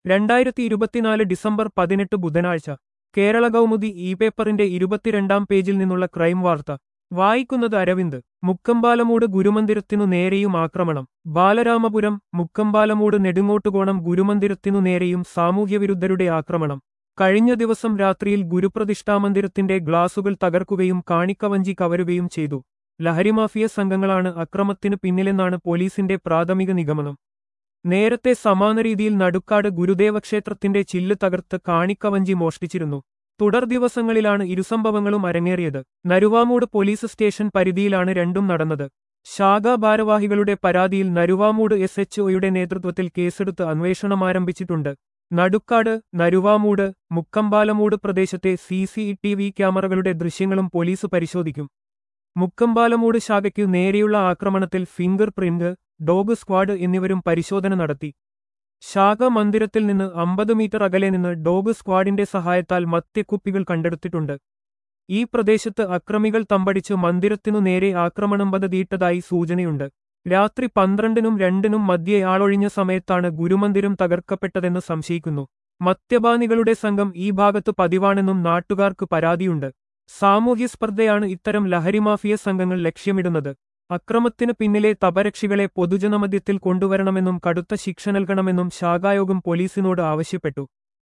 രണ്ടായിരത്തി ഇരുപത്തിനാല് ഡിസംബർ പതിനെട്ട് ബുധനാഴ്ച കേരള കൗമുദി ഇ പേപ്പറിന്റെ ഇരുപത്തിരണ്ടാം പേജിൽ നിന്നുള്ള ക്രൈം വാർത്ത വായിക്കുന്നത് അരവിന്ദ് മുക്കമ്പാലമൂട് ഗുരുമന്ദിരത്തിനു നേരെയും ആക്രമണം ബാലരാമപുരം മുക്കമ്പാലമൂട് നെടുങ്ങോട്ടുകോണം ഗുരുമന്ദിരത്തിനു നേരെയും സാമൂഹ്യവിരുദ്ധരുടെ ആക്രമണം കഴിഞ്ഞ ദിവസം രാത്രിയിൽ ഗുരുപ്രതിഷ്ഠാമന്ദിരത്തിന്റെ ഗ്ലാസുകൾ തകർക്കുകയും കാണിക്കവഞ്ചി കവരുകയും ചെയ്തു ലഹരിമാഫിയ സംഘങ്ങളാണ് അക്രമത്തിന് പിന്നിലെന്നാണ് പോലീസിന്റെ പ്രാഥമിക നിഗമനം നേരത്തെ സമാന രീതിയിൽ നടുക്കാട് ഗുരുദേവക്ഷേത്രത്തിന്റെ ചില്ല് തകർത്ത് കാണിക്കവഞ്ചി മോഷ്ടിച്ചിരുന്നു തുടർ ദിവസങ്ങളിലാണ് ഇരുസംഭവങ്ങളും അരങ്ങേറിയത് നരുവാമൂട് പോലീസ് സ്റ്റേഷൻ പരിധിയിലാണ് രണ്ടും നടന്നത് ശാഖാ ഭാരവാഹികളുടെ പരാതിയിൽ നരുവാമൂട് എസ് എച്ച് ഒയുടെ നേതൃത്വത്തിൽ കേസെടുത്ത് അന്വേഷണം ആരംഭിച്ചിട്ടുണ്ട് നടുക്കാട് നരുവാമൂട് മുക്കമ്പാലമൂട് പ്രദേശത്തെ സി സി ടി വി ക്യാമറകളുടെ ദൃശ്യങ്ങളും പോലീസ് പരിശോധിക്കും മുക്കമ്പാലമൂട് ശാഖയ്ക്കു നേരെയുള്ള ആക്രമണത്തിൽ ഫിംഗർ പ്രിന്റ് ഡോഗ് സ്ക്വാഡ് എന്നിവരും പരിശോധന നടത്തി ശാഖ മന്ദിരത്തിൽ നിന്ന് അമ്പത് മീറ്റർ അകലെ നിന്ന് ഡോഗ് സ്ക്വാഡിന്റെ സഹായത്താൽ മദ്യക്കുപ്പികൾ കണ്ടെടുത്തിട്ടുണ്ട് ഈ പ്രദേശത്ത് അക്രമികൾ തമ്പടിച്ച് മന്ദിരത്തിനു നേരെ ആക്രമണം പദ്ധതിയിട്ടതായി സൂചനയുണ്ട് രാത്രി പന്ത്രണ്ടിനും രണ്ടിനും മധ്യേ ആളൊഴിഞ്ഞ സമയത്താണ് ഗുരുമന്ദിരം തകർക്കപ്പെട്ടതെന്ന് സംശയിക്കുന്നു മദ്യപാനികളുടെ സംഘം ഈ ഭാഗത്ത് പതിവാണെന്നും നാട്ടുകാർക്ക് പരാതിയുണ്ട് സാമൂഹ്യസ്പർദ്ധയാണ് ഇത്തരം ലഹരിമാഫിയ സംഘങ്ങൾ ലക്ഷ്യമിടുന്നത് അക്രമത്തിന് പിന്നിലെ തപരക്ഷികളെ പൊതുജനമധ്യത്തിൽ കൊണ്ടുവരണമെന്നും കടുത്ത ശിക്ഷ നൽകണമെന്നും ശാഖായോഗം പോലീസിനോട് ആവശ്യപ്പെട്ടു